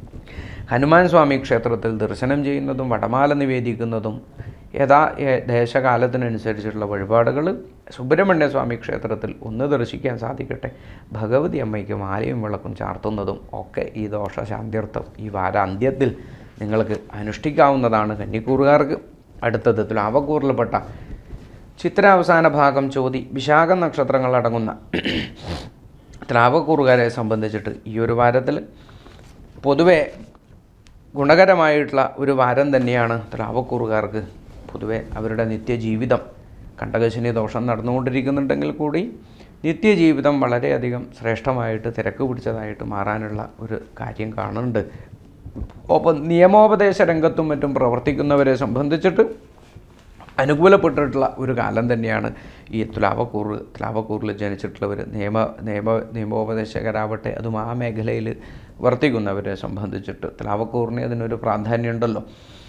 ഹനുമാൻ സ്വാമി ക്ഷേത്രത്തിൽ ദർശനം ചെയ്യുന്നതും വടമാല നിവേദിക്കുന്നതും യഥാ ദേശകാലത്തിനനുസരിച്ചുള്ള വഴിപാടുകൾ സുബ്രഹ്മണ്യ സ്വാമി ക്ഷേത്രത്തിൽ ഒന്ന് ദർശിക്കാൻ സാധിക്കട്ടെ ഭഗവതി അമ്മയ്ക്ക് മാലയും വിളക്കും ചാർത്തുന്നതും ഒക്കെ ഈ ദോഷശാന്തിയർത്ഥം ഈ വാരാന്ത്യത്തിൽ നിങ്ങൾക്ക് അനുഷ്ഠിക്കാവുന്നതാണ് കന്നിക്കൂറുകാർക്ക് അടുത്തത് തുലാവക്കൂറിൽപ്പെട്ട ചിത്രാവസാന ഭാഗം ചോതി വിശാഖ നക്ഷത്രങ്ങളടങ്ങുന്ന ത്രാവക്കൂറുകാരെ സംബന്ധിച്ചിട്ട് ഈ ഒരു വാരത്തിൽ പൊതുവെ ഗുണകരമായിട്ടുള്ള ഒരു വാരം തന്നെയാണ് ത്രാവക്കൂറുകാർക്ക് പൊതുവെ അവരുടെ നിത്യജീവിതം കണ്ടകശനി ദോഷം നടന്നുകൊണ്ടിരിക്കുന്നുണ്ടെങ്കിൽ കൂടി നിത്യജീവിതം വളരെയധികം ശ്രേഷ്ഠമായിട്ട് തിരക്ക് പിടിച്ചതായിട്ട് മാറാനുള്ള ഒരു കാര്യം കാണുന്നുണ്ട് ഒപ്പം നിയമോപദേശ രംഗത്തും മറ്റും പ്രവർത്തിക്കുന്നവരെ സംബന്ധിച്ചിട്ട് അനുകൂലപ്പെട്ടിട്ടുള്ള ഒരു കാലം തന്നെയാണ് ഈ തുലാവക്കൂർ തുലാവക്കൂറിൽ ജനിച്ചിട്ടുള്ളവർ നിയമ നിയമ നിയമോപദേശകരാവട്ടെ അതും ആ മേഖലയിൽ വർത്തിക്കുന്നവരെ സംബന്ധിച്ചിട്ട് തുലാവക്കൂറിന് അതിനൊരു പ്രാധാന്യമുണ്ടല്ലോ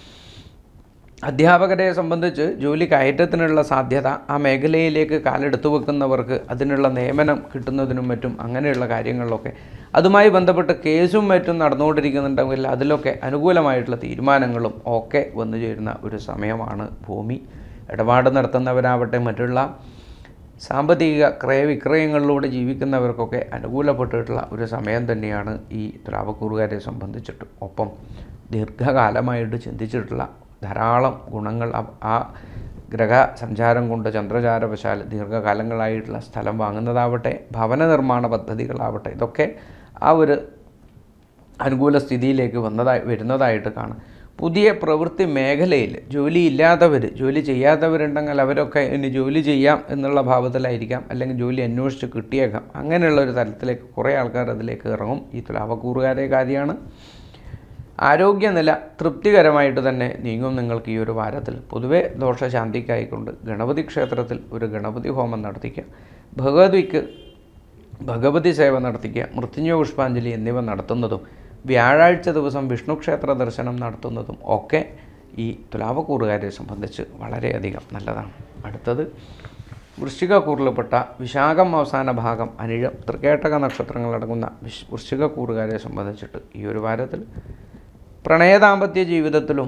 അധ്യാപകരെ സംബന്ധിച്ച് ജോലി കയറ്റത്തിനുള്ള സാധ്യത ആ മേഖലയിലേക്ക് കാലെടുത്തു വെക്കുന്നവർക്ക് അതിനുള്ള നിയമനം കിട്ടുന്നതിനും മറ്റും അങ്ങനെയുള്ള കാര്യങ്ങളിലൊക്കെ അതുമായി ബന്ധപ്പെട്ട് കേസും മറ്റും നടന്നുകൊണ്ടിരിക്കുന്നുണ്ടെങ്കിൽ അതിലൊക്കെ അനുകൂലമായിട്ടുള്ള തീരുമാനങ്ങളും ഒക്കെ വന്നു ചേരുന്ന ഒരു സമയമാണ് ഭൂമി ഇടപാട് നടത്തുന്നവരാവട്ടെ മറ്റുള്ള സാമ്പത്തിക ക്രയവിക്രയങ്ങളിലൂടെ ജീവിക്കുന്നവർക്കൊക്കെ അനുകൂലപ്പെട്ടിട്ടുള്ള ഒരു സമയം തന്നെയാണ് ഈ ദ്രാവക്കൂറുകാരെ സംബന്ധിച്ചിട്ട് ഒപ്പം ദീർഘകാലമായിട്ട് ചിന്തിച്ചിട്ടുള്ള ധാരാളം ഗുണങ്ങൾ ആ- ആ ഗ്രഹ സഞ്ചാരം കൊണ്ട് ചന്ദ്രചാരവശാൽ ദീർഘകാലങ്ങളായിട്ടുള്ള സ്ഥലം വാങ്ങുന്നതാവട്ടെ ഭവന നിർമ്മാണ പദ്ധതികളാവട്ടെ ഇതൊക്കെ ആ ഒരു അനുകൂല സ്ഥിതിയിലേക്ക് വന്നതായി വരുന്നതായിട്ട് കാണാം പുതിയ പ്രവൃത്തി മേഖലയിൽ ജോലി ഇല്ലാത്തവർ ജോലി ചെയ്യാത്തവരുണ്ടെങ്കിൽ അവരൊക്കെ ഇനി ജോലി ചെയ്യാം എന്നുള്ള ഭാവത്തിലായിരിക്കാം അല്ലെങ്കിൽ ജോലി അന്വേഷിച്ച് കിട്ടിയേക്കാം അങ്ങനെയുള്ള ഒരു തലത്തിലേക്ക് കുറേ ആൾക്കാർ അതിലേക്ക് ഇറങ്ങും ഈ തുലാവക്കൂറുകാരെ കാര്യമാണ് ആരോഗ്യനില തൃപ്തികരമായിട്ട് തന്നെ നീങ്ങും നിങ്ങൾക്ക് ഈ ഒരു വാരത്തിൽ പൊതുവെ ദോഷശാന്തിക്കായിക്കൊണ്ട് ഗണപതി ക്ഷേത്രത്തിൽ ഒരു ഗണപതി ഹോമം നടത്തിക്കുക ഭഗവതിക്ക് ഭഗവതി സേവ നടത്തിക്കുക മൃത്യുഞ്ജയ പുഷ്പാഞ്ജലി എന്നിവ നടത്തുന്നതും വ്യാഴാഴ്ച ദിവസം വിഷ്ണു ക്ഷേത്ര ദർശനം നടത്തുന്നതും ഒക്കെ ഈ തുലാവക്കൂറുകാരെ സംബന്ധിച്ച് വളരെയധികം നല്ലതാണ് അടുത്തത് വൃശ്ചികക്കൂറിൽപ്പെട്ട വിശാഖം അവസാന ഭാഗം അനിഴം തൃക്കേട്ടക നക്ഷത്രങ്ങളടങ്ങുന്ന വിശ് വൃശ്ചികക്കൂറുകാരെ സംബന്ധിച്ചിട്ട് ഈ ഒരു വാരത്തിൽ പ്രണയദാമ്പത്യ ജീവിതത്തിലും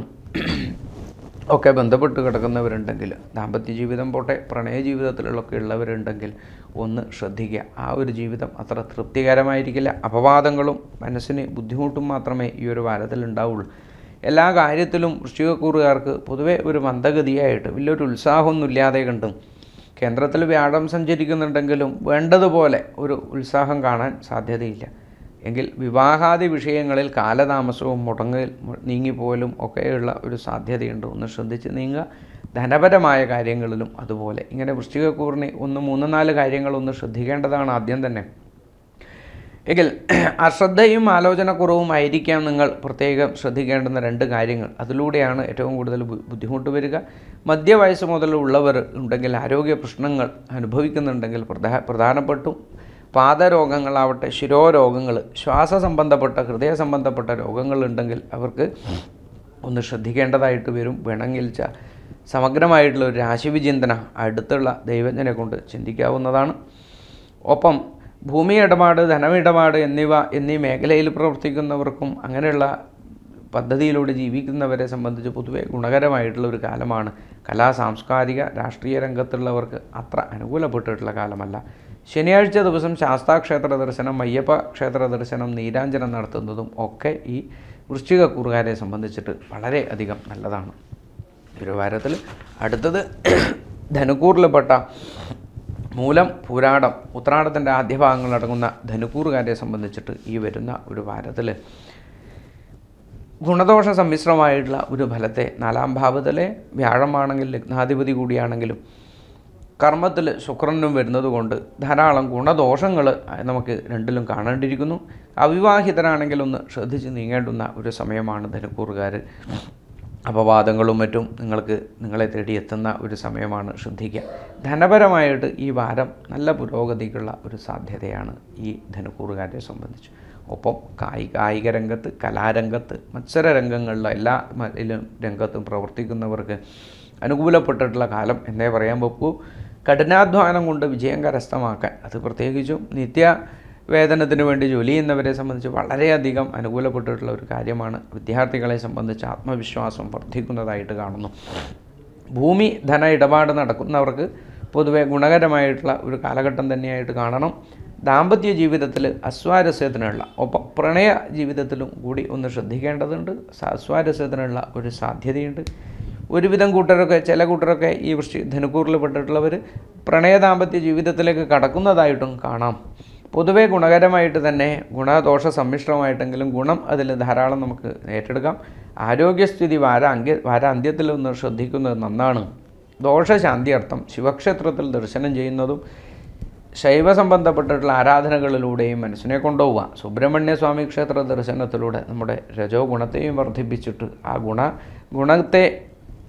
ഒക്കെ ബന്ധപ്പെട്ട് കിടക്കുന്നവരുണ്ടെങ്കിൽ ദാമ്പത്യ ജീവിതം പോട്ടെ പ്രണയ ജീവിതത്തിലൊക്കെ ഉള്ളവരുണ്ടെങ്കിൽ ഒന്ന് ശ്രദ്ധിക്കുക ആ ഒരു ജീവിതം അത്ര തൃപ്തികരമായിരിക്കില്ല അപവാദങ്ങളും മനസ്സിന് ബുദ്ധിമുട്ടും മാത്രമേ ഈ ഒരു വാരത്തിൽ ഉണ്ടാവുള്ളൂ എല്ലാ കാര്യത്തിലും വൃശ്ചികക്കൂറുകാർക്ക് പൊതുവെ ഒരു മന്ദഗതിയായിട്ട് വലിയൊരു ഉത്സാഹമൊന്നുമില്ലാതെ കണ്ടും കേന്ദ്രത്തിൽ വ്യാഴം സഞ്ചരിക്കുന്നുണ്ടെങ്കിലും വേണ്ടതുപോലെ ഒരു ഉത്സാഹം കാണാൻ സാധ്യതയില്ല എങ്കിൽ വിവാഹാദി വിഷയങ്ങളിൽ കാലതാമസവും മുടങ്ങൽ നീങ്ങിപ്പോലും ഒക്കെയുള്ള ഒരു സാധ്യതയുണ്ട് ഒന്ന് ശ്രദ്ധിച്ച് നീങ്ങുക ധനപരമായ കാര്യങ്ങളിലും അതുപോലെ ഇങ്ങനെ വൃശ്ചികക്കൂറിന് ഒന്ന് മൂന്ന് നാല് കാര്യങ്ങളൊന്ന് ശ്രദ്ധിക്കേണ്ടതാണ് ആദ്യം തന്നെ എങ്കിൽ അശ്രദ്ധയും ആലോചനക്കുറവുമായിരിക്കാം നിങ്ങൾ പ്രത്യേകം ശ്രദ്ധിക്കേണ്ടുന്ന രണ്ട് കാര്യങ്ങൾ അതിലൂടെയാണ് ഏറ്റവും കൂടുതൽ ബു- ബുദ്ധിമുട്ട് വരിക മധ്യവയസ്സ് മുതലുള്ളവർ ഉണ്ടെങ്കിൽ ആരോഗ്യ പ്രശ്നങ്ങൾ അനുഭവിക്കുന്നുണ്ടെങ്കിൽ പ്രധാ പ്രധാനപ്പെട്ടും പാദരോഗങ്ങളാവട്ടെ ശിരോരോഗങ്ങൾ ശ്വാസ സംബന്ധപ്പെട്ട ഹൃദയ സംബന്ധപ്പെട്ട രോഗങ്ങളുണ്ടെങ്കിൽ അവർക്ക് ഒന്ന് ശ്രദ്ധിക്കേണ്ടതായിട്ട് വരും വേണമെങ്കിൽ ച സമഗ്രമായിട്ടുള്ള ഒരു രാശിവിചിന്തന അടുത്തുള്ള ദൈവജ്ഞനെ കൊണ്ട് ചിന്തിക്കാവുന്നതാണ് ഒപ്പം ഭൂമി ഇടപാട് ധനമിടപാട് എന്നിവ എന്നീ മേഖലയിൽ പ്രവർത്തിക്കുന്നവർക്കും അങ്ങനെയുള്ള പദ്ധതിയിലൂടെ ജീവിക്കുന്നവരെ സംബന്ധിച്ച് പൊതുവെ ഗുണകരമായിട്ടുള്ള ഒരു കാലമാണ് കലാ സാംസ്കാരിക രാഷ്ട്രീയ രംഗത്തുള്ളവർക്ക് അത്ര അനുകൂലപ്പെട്ടിട്ടുള്ള കാലമല്ല ശനിയാഴ്ച ദിവസം ശാസ്താക്ഷേത്ര ദർശനം അയ്യപ്പ ക്ഷേത്ര ദർശനം നീരാഞ്ജനം നടത്തുന്നതും ഒക്കെ ഈ വൃശ്ചികക്കൂറുകാരെ സംബന്ധിച്ചിട്ട് വളരെ അധികം നല്ലതാണ് ഒരു വാരത്തിൽ അടുത്തത് ധനുക്കൂറിൽപ്പെട്ട മൂലം പൂരാടം ഉത്രാടത്തിൻ്റെ ആദ്യ ഭാഗങ്ങളടങ്ങുന്ന ധനുക്കൂറുകാരെ സംബന്ധിച്ചിട്ട് ഈ വരുന്ന ഒരു വാരത്തിൽ ഗുണദോഷ സമ്മിശ്രമായിട്ടുള്ള ഒരു ഫലത്തെ നാലാം ഭാവത്തിലെ വ്യാഴമാണെങ്കിൽ ലഗ്നാധിപതി കൂടിയാണെങ്കിലും കർമ്മത്തിൽ ശുക്രനും വരുന്നത് കൊണ്ട് ധാരാളം ഗുണദോഷങ്ങൾ നമുക്ക് രണ്ടിലും കാണേണ്ടിയിരിക്കുന്നു അവിവാഹിതരാണെങ്കിൽ ഒന്ന് ശ്രദ്ധിച്ച് നീങ്ങേണ്ടുന്ന ഒരു സമയമാണ് ധനുക്കൂറുകാർ അപവാദങ്ങളും മറ്റും നിങ്ങൾക്ക് നിങ്ങളെ തേടി എത്തുന്ന ഒരു സമയമാണ് ശ്രദ്ധിക്കുക ധനപരമായിട്ട് ഈ വാരം നല്ല പുരോഗതിക്കുള്ള ഒരു സാധ്യതയാണ് ഈ ധനുക്കൂറുകാരെ സംബന്ധിച്ച് ഒപ്പം കായിക കായിക രംഗത്ത് കലാരംഗത്ത് മത്സര രംഗങ്ങളിലെ എല്ലാ മ- ഇതിലും രംഗത്തും പ്രവർത്തിക്കുന്നവർക്ക് അനുകൂലപ്പെട്ടിട്ടുള്ള കാലം എന്നേ പറയാൻ വെക്കൂ കഠിനാധ്വാനം കൊണ്ട് വിജയം കരസ്ഥമാക്കാൻ അത് പ്രത്യേകിച്ചും നിത്യ വേതനത്തിന് വേണ്ടി ജോലി ചെയ്യുന്നവരെ സംബന്ധിച്ച് വളരെയധികം അനുകൂലപ്പെട്ടിട്ടുള്ള ഒരു കാര്യമാണ് വിദ്യാർത്ഥികളെ സംബന്ധിച്ച് ആത്മവിശ്വാസം വർദ്ധിക്കുന്നതായിട്ട് കാണുന്നു ഭൂമി ധന ഇടപാട് നടക്കുന്നവർക്ക് പൊതുവെ ഗുണകരമായിട്ടുള്ള ഒരു കാലഘട്ടം തന്നെയായിട്ട് കാണണം ദാമ്പത്യ ജീവിതത്തിൽ അസ്വാരസ്യത്തിനുള്ള ഒപ്പം പ്രണയ ജീവിതത്തിലും കൂടി ഒന്ന് ശ്രദ്ധിക്കേണ്ടതുണ്ട് സ- അസ്വാരസ്യത്തിനുള്ള ഒരു സാധ്യതയുണ്ട് ഒരുവിധം കൂട്ടരൊക്കെ ചില കൂട്ടരൊക്കെ ഈ വൃശ്ചി ധനുക്കൂറിൽ പെട്ടിട്ടുള്ളവർ പ്രണയ ദാമ്പത്യ ജീവിതത്തിലേക്ക് കടക്കുന്നതായിട്ടും കാണാം പൊതുവെ ഗുണകരമായിട്ട് തന്നെ ഗുണദോഷ സമ്മിശ്രമായിട്ടെങ്കിലും ഗുണം അതിൽ ധാരാളം നമുക്ക് ഏറ്റെടുക്കാം ആരോഗ്യസ്ഥിതി വാരാന്ത്യ വാരാന്ത്യത്തിൽ ഒന്ന് ശ്രദ്ധിക്കുന്നത് നന്നാണ് ദോഷശാന്തി അർത്ഥം ശിവക്ഷേത്രത്തിൽ ദർശനം ചെയ്യുന്നതും ശൈവ സംബന്ധപ്പെട്ടിട്ടുള്ള ആരാധനകളിലൂടെയും മനസ്സിനെ കൊണ്ടുപോവുക സുബ്രഹ്മണ്യ സ്വാമി ക്ഷേത്ര ദർശനത്തിലൂടെ നമ്മുടെ രജോ ഗുണത്തെയും വർദ്ധിപ്പിച്ചിട്ട് ആ ഗുണ ഗുണത്തെ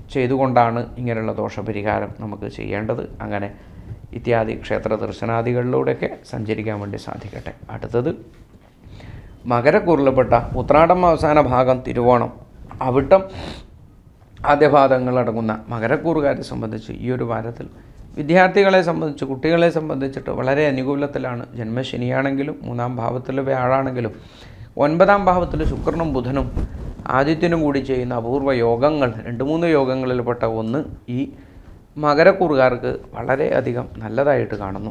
ചെയ്തുകൊണ്ടാണ് ഇങ്ങനെയുള്ള ദോഷപരിഹാരം നമുക്ക് ചെയ്യേണ്ടത് അങ്ങനെ ഇത്യാദി ക്ഷേത്ര ദർശനാദികളിലൂടെയൊക്കെ സഞ്ചരിക്കാൻ വേണ്ടി സാധിക്കട്ടെ അടുത്തത് മകരക്കുറിൽപ്പെട്ട ഉത്രാടം അവസാന ഭാഗം തിരുവോണം അവിട്ടം ആദ്യപാദങ്ങളടങ്ങുന്ന മകരക്കൂറുകാരെ സംബന്ധിച്ച് ഈ ഒരു വാരത്തിൽ വിദ്യാർത്ഥികളെ സംബന്ധിച്ച് കുട്ടികളെ സംബന്ധിച്ചിട്ട് വളരെ അനുകൂലത്തിലാണ് ജന്മശനിയാണെങ്കിലും മൂന്നാം ഭാവത്തിൽ വ്യാഴാണെങ്കിലും ഒൻപതാം ഭാവത്തിൽ ശുക്രനും ബുധനും ആദിത്യനും കൂടി ചെയ്യുന്ന അപൂർവ യോഗങ്ങൾ രണ്ട് മൂന്ന് യോഗങ്ങളിൽപ്പെട്ട ഒന്ന് ഈ മകരക്കൂറുകാർക്ക് വളരെയധികം നല്ലതായിട്ട് കാണുന്നു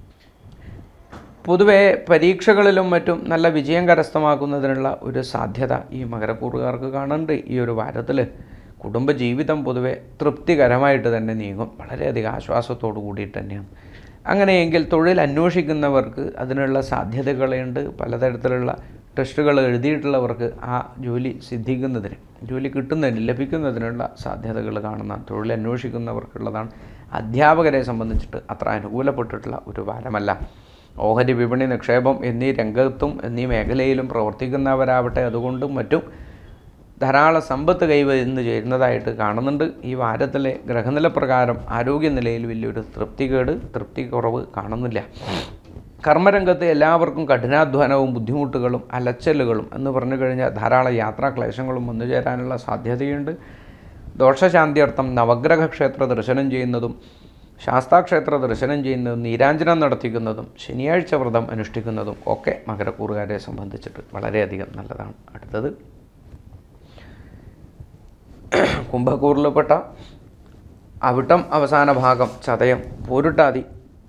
പൊതുവെ പരീക്ഷകളിലും മറ്റും നല്ല വിജയം കരസ്ഥമാക്കുന്നതിനുള്ള ഒരു സാധ്യത ഈ മകരക്കൂറുകാർക്ക് കാണുന്നുണ്ട് ഈ ഒരു വാരത്തിൽ കുടുംബജീവിതം പൊതുവെ തൃപ്തികരമായിട്ട് തന്നെ നീങ്ങും വളരെയധികം ആശ്വാസത്തോടു കൂടിയിട്ട് തന്നെയാണ് അങ്ങനെയെങ്കിൽ തൊഴിൽ അന്വേഷിക്കുന്നവർക്ക് അതിനുള്ള സാധ്യതകളുണ്ട് പലതരത്തിലുള്ള ടെസ്റ്റുകൾ എഴുതിയിട്ടുള്ളവർക്ക് ആ ജോലി സിദ്ധിക്കുന്നതിന് ജോലി കിട്ടുന്നതിന് ലഭിക്കുന്നതിനുള്ള സാധ്യതകൾ കാണുന്ന തൊഴിൽ അന്വേഷിക്കുന്നവർക്കുള്ളതാണ് അധ്യാപകരെ സംബന്ധിച്ചിട്ട് അത്ര അനുകൂലപ്പെട്ടിട്ടുള്ള ഒരു വാരമല്ല ഓഹരി വിപണി നിക്ഷേപം എന്നീ രംഗത്തും എന്നീ മേഖലയിലും പ്രവർത്തിക്കുന്നവരാവട്ടെ അതുകൊണ്ടും മറ്റും ധാരാളം സമ്പത്ത് കൈവരുന്ന് ചേരുന്നതായിട്ട് കാണുന്നുണ്ട് ഈ വാരത്തിലെ ഗ്രഹനില പ്രകാരം ആരോഗ്യനിലയിൽ വലിയൊരു തൃപ്തികേട് തൃപ്തി കുറവ് കാണുന്നില്ല കർമ്മരംഗത്ത് എല്ലാവർക്കും കഠിനാധ്വാനവും ബുദ്ധിമുട്ടുകളും അലച്ചലുകളും എന്ന് പറഞ്ഞു കഴിഞ്ഞാൽ ധാരാളം യാത്രാക്ലേശങ്ങളും വന്നു ചേരാനുള്ള സാധ്യതയുണ്ട് ദോഷശാന്തിയർത്ഥം നവഗ്രഹ ക്ഷേത്ര ദർശനം ചെയ്യുന്നതും ശാസ്താക്ഷേത്ര ദർശനം ചെയ്യുന്നതും നീരാഞ്ജനം നടത്തിക്കുന്നതും ശനിയാഴ്ച വ്രതം അനുഷ്ഠിക്കുന്നതും ഒക്കെ മകരക്കൂറുകാരെ സംബന്ധിച്ചിട്ട് വളരെയധികം നല്ലതാണ് അടുത്തത് കുംഭക്കൂറിൽപ്പെട്ട അവിട്ടം അവസാന ഭാഗം ചതയം പോരുട്ടാതി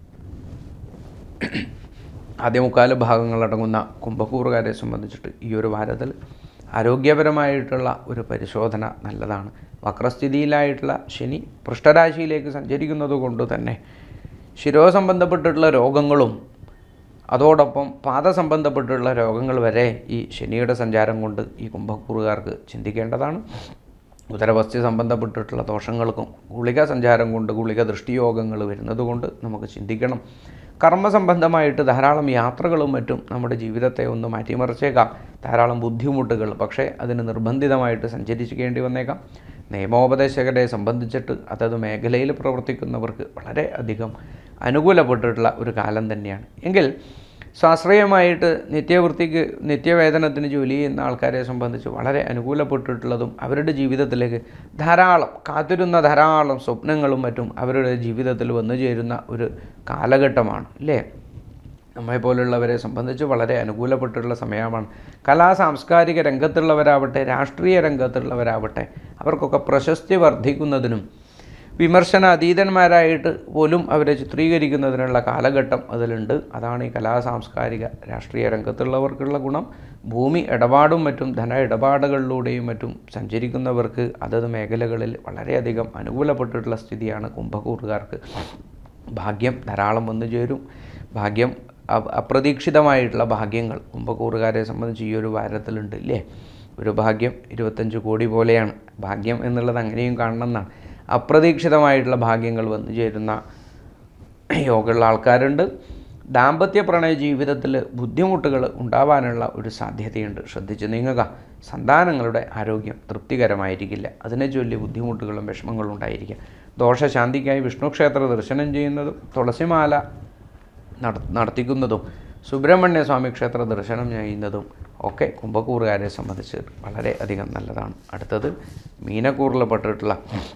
ആദ്യമുക്കാല് ഭാഗങ്ങളടങ്ങുന്ന കുംഭക്കൂറുകാരെ സംബന്ധിച്ചിട്ട് ഈ ഒരു വാരത്തിൽ ആരോഗ്യപരമായിട്ടുള്ള ഒരു പരിശോധന നല്ലതാണ് വക്രസ്ഥിതിയിലായിട്ടുള്ള ശനി പൃഷ്ഠരാശിയിലേക്ക് സഞ്ചരിക്കുന്നത് കൊണ്ട് തന്നെ ശിരോസംബന്ധപ്പെട്ടിട്ടുള്ള രോഗങ്ങളും അതോടൊപ്പം പാദസംബന്ധപ്പെട്ടുള്ള രോഗങ്ങൾ വരെ ഈ ശനിയുടെ സഞ്ചാരം കൊണ്ട് ഈ കുംഭക്കൂറുകാർക്ക് ചിന്തിക്കേണ്ടതാണ് ഉദരവസ്തി സംബന്ധപ്പെട്ടിട്ടുള്ള ദോഷങ്ങൾക്കും ഗുളിക സഞ്ചാരം കൊണ്ട് ഗുളിക ദൃഷ്ടിയോഗങ്ങൾ വരുന്നത് കൊണ്ട് നമുക്ക് ചിന്തിക്കണം കർമ്മസംബന്ധമായിട്ട് ധാരാളം യാത്രകളും മറ്റും നമ്മുടെ ജീവിതത്തെ ഒന്ന് മാറ്റിമറിച്ചേക്കാം ധാരാളം ബുദ്ധിമുട്ടുകൾ പക്ഷേ അതിന് നിർബന്ധിതമായിട്ട് സഞ്ചരിക്കേണ്ടി വന്നേക്കാം നിയമോപദേശകരെ സംബന്ധിച്ചിട്ട് അതത് മേഖലയിൽ പ്രവർത്തിക്കുന്നവർക്ക് വളരെ അധികം അനുകൂലപ്പെട്ടിട്ടുള്ള ഒരു കാലം തന്നെയാണ് എങ്കിൽ സ്വാശ്രയമായിട്ട് നിത്യവൃത്തിക്ക് നിത്യവേതനത്തിന് ജോലി ചെയ്യുന്ന ആൾക്കാരെ സംബന്ധിച്ച് വളരെ അനുകൂലപ്പെട്ടിട്ടുള്ളതും അവരുടെ ജീവിതത്തിലേക്ക് ധാരാളം കാത്തിരുന്ന ധാരാളം സ്വപ്നങ്ങളും മറ്റും അവരുടെ ജീവിതത്തിൽ വന്നു ചേരുന്ന ഒരു കാലഘട്ടമാണ് അല്ലേ നമ്മെപ്പോലുള്ളവരെ സംബന്ധിച്ച് വളരെ അനുകൂലപ്പെട്ടിട്ടുള്ള സമയമാണ് കലാ സാംസ്കാരിക രംഗത്തുള്ളവരാവട്ടെ രാഷ്ട്രീയ രംഗത്തുള്ളവരാവട്ടെ അവർക്കൊക്കെ പ്രശസ്തി വർദ്ധിക്കുന്നതിനും വിമർശന അതീതന്മാരായിട്ട് പോലും അവരെ ചിത്രീകരിക്കുന്നതിനുള്ള കാലഘട്ടം അതിലുണ്ട് അതാണ് ഈ കലാ സാംസ്കാരിക രാഷ്ട്രീയ രംഗത്തുള്ളവർക്കുള്ള ഗുണം ഭൂമി ഇടപാടും മറ്റും ധന ഇടപാടുകളിലൂടെയും മറ്റും സഞ്ചരിക്കുന്നവർക്ക് അതത് മേഖലകളിൽ വളരെയധികം അനുകൂലപ്പെട്ടിട്ടുള്ള സ്ഥിതിയാണ് കുംഭക്കൂറുകാർക്ക് ഭാഗ്യം ധാരാളം വന്നു ചേരും ഭാഗ്യം അ- അപ്രതീക്ഷിതമായിട്ടുള്ള ഭാഗ്യങ്ങൾ കുംഭക്കൂറുകാരെ സംബന്ധിച്ച് ഈ ഒരു വാരത്തിലുണ്ട് ഇല്ലേ ഒരു ഭാഗ്യം ഇരുപത്തഞ്ച് കോടി പോലെയാണ് ഭാഗ്യം എന്നുള്ളത് അങ്ങനെയും കാണണം എന്നാണ് അപ്രതീക്ഷിതമായിട്ടുള്ള ഭാഗ്യങ്ങൾ വന്നു ചേരുന്ന യോഗമുള്ള ആൾക്കാരുണ്ട് ദാമ്പത്യ പ്രണയ ജീവിതത്തിൽ ബുദ്ധിമുട്ടുകൾ ഉണ്ടാവാനുള്ള ഒരു സാധ്യതയുണ്ട് ശ്രദ്ധിച്ച് നീങ്ങുക സന്താനങ്ങളുടെ ആരോഗ്യം തൃപ്തികരമായിരിക്കില്ല അതിനെ ചൊല്ലി ബുദ്ധിമുട്ടുകളും വിഷമങ്ങളും ഉണ്ടായിരിക്കുക ദോഷശാന്തിക്കായി വിഷ്ണു ക്ഷേത്ര ദർശനം ചെയ്യുന്നതും തുളസിമാല നട നടത്തിക്കുന്നതും സുബ്രഹ്മണ്യ സ്വാമി ക്ഷേത്ര ദർശനം ചെയ്യുന്നതും ഒക്കെ കുംഭക്കൂറുകാരെ സംബന്ധിച്ച് വളരെ അധികം നല്ലതാണ് അടുത്തത് മീനക്കൂറിൽപ്പെട്ടിട്ടുള്ള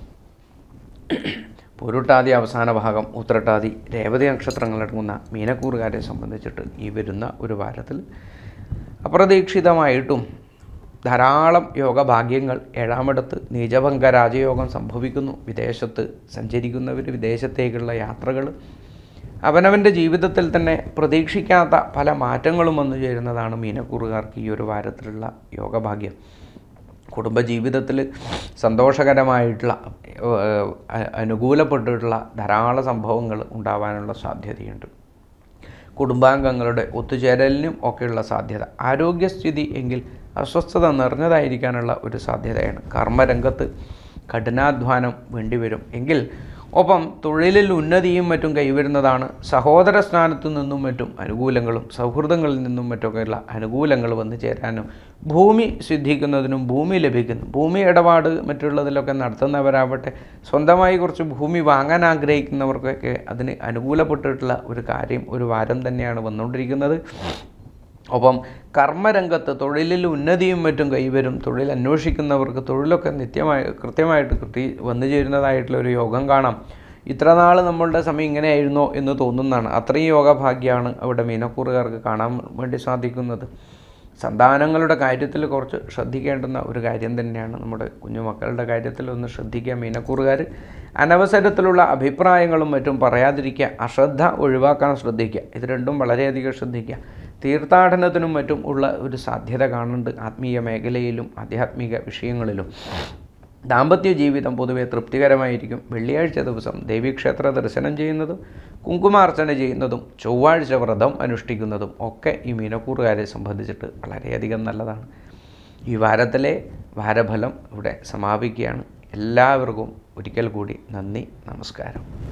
പൊരുട്ടാതി അവസാന ഭാഗം ഉത്രട്ടാതി രേവതി നക്ഷത്രങ്ങളടങ്ങുന്ന മീനക്കൂറുകാരെ സംബന്ധിച്ചിട്ട് ഈ വരുന്ന ഒരു വാരത്തിൽ അപ്രതീക്ഷിതമായിട്ടും ധാരാളം യോഗഭാഗ്യങ്ങൾ ഏഴാമിടത്ത് നീചഭംഗ രാജയോഗം സംഭവിക്കുന്നു വിദേശത്ത് സഞ്ചരിക്കുന്നവർ വിദേശത്തേക്കുള്ള യാത്രകൾ അവനവൻ്റെ ജീവിതത്തിൽ തന്നെ പ്രതീക്ഷിക്കാത്ത പല മാറ്റങ്ങളും വന്നു ചേരുന്നതാണ് മീനക്കൂറുകാർക്ക് ഈ ഒരു വാരത്തിലുള്ള യോഗഭാഗ്യം കുടുംബജീവിതത്തിൽ സന്തോഷകരമായിട്ടുള്ള ഏഹ്, അ- അനുകൂലപ്പെട്ടിട്ടുള്ള ധാരാളം സംഭവങ്ങൾ ഉണ്ടാവാനുള്ള സാധ്യതയുണ്ട് കുടുംബാംഗങ്ങളുടെ ഒത്തുചേരലിനും ഒക്കെയുള്ള സാധ്യത ആരോഗ്യസ്ഥിതി എങ്കിൽ അസ്വസ്ഥത നിറഞ്ഞതായിരിക്കാനുള്ള ഒരു സാധ്യതയാണ് കർമ്മരംഗത്ത് കഠിനാധ്വാനം വേണ്ടിവരും എങ്കിൽ ഒപ്പം തൊഴിലിൽ ഉന്നതിയും മറ്റും കൈവരുന്നതാണ് സഹോദര സ്ഥാനത്തു നിന്നും മറ്റും അനുകൂലങ്ങളും സൗഹൃദങ്ങളിൽ നിന്നും മറ്റൊക്കെയുള്ള അനുകൂലങ്ങൾ വന്നു ചേരാനും ഭൂമി സിദ്ധിക്കുന്നതിനും ഭൂമി ലഭിക്കുന്നു ഭൂമി ഇടപാട് മറ്റുള്ളതിലൊക്കെ നടത്തുന്നവരാവട്ടെ സ്വന്തമായി കുറച്ച് ഭൂമി വാങ്ങാൻ ആഗ്രഹിക്കുന്നവർക്കൊക്കെ അതിന് അനുകൂലപ്പെട്ടിട്ടുള്ള ഒരു കാര്യം ഒരു വാരം തന്നെയാണ് വന്നുകൊണ്ടിരിക്കുന്നത് ഒപ്പം കർമ്മരംഗത്ത് തൊഴിലിൽ ഉന്നതിയും മറ്റും കൈവരും തൊഴിൽ അന്വേഷിക്കുന്നവർക്ക് തൊഴിലൊക്കെ നിത്യമായി കൃത്യമായിട്ട് കിട്ടി വന്നു ചേരുന്നതായിട്ടുള്ള ഒരു യോഗം കാണാം ഇത്ര നാൾ നമ്മളുടെ സമയം ഇങ്ങനെയായിരുന്നോ എന്ന് തോന്നുന്നതാണ് അത്രയും യോഗഭാഗ്യമാണ് അവിടെ മീനക്കൂറുകാർക്ക് കാണാൻ വേണ്ടി സാധിക്കുന്നത് സന്താനങ്ങളുടെ കാര്യത്തിൽ കുറച്ച് ശ്രദ്ധിക്കേണ്ടുന്ന ഒരു കാര്യം തന്നെയാണ് നമ്മുടെ കുഞ്ഞുമക്കളുടെ കാര്യത്തിൽ ഒന്ന് ശ്രദ്ധിക്കുക മീനക്കൂറുകാർ അനവസരത്തിലുള്ള അഭിപ്രായങ്ങളും മറ്റും പറയാതിരിക്കുക അശ്രദ്ധ ഒഴിവാക്കാൻ ശ്രദ്ധിക്കുക ഇത് രണ്ടും വളരെയധികം ശ്രദ്ധിക്കുക തീർത്ഥാടനത്തിനും മറ്റും ഉള്ള ഒരു സാധ്യത കാണുന്നുണ്ട് ആത്മീയ മേഖലയിലും ആധ്യാത്മിക വിഷയങ്ങളിലും ദാമ്പത്യ ജീവിതം പൊതുവെ തൃപ്തികരമായിരിക്കും വെള്ളിയാഴ്ച ദിവസം ദേവീക്ഷേത്ര ദർശനം ചെയ്യുന്നതും കുങ്കുമാർച്ചന ചെയ്യുന്നതും ചൊവ്വാഴ്ച വ്രതം അനുഷ്ഠിക്കുന്നതും ഒക്കെ ഈ മീനക്കൂറുകാരെ സംബന്ധിച്ചിട്ട് വളരെയധികം നല്ലതാണ് ഈ വാരത്തിലെ വാരഫലം ഇവിടെ സമാപിക്കുകയാണ് എല്ലാവർക്കും ഒരിക്കൽ കൂടി നന്ദി നമസ്കാരം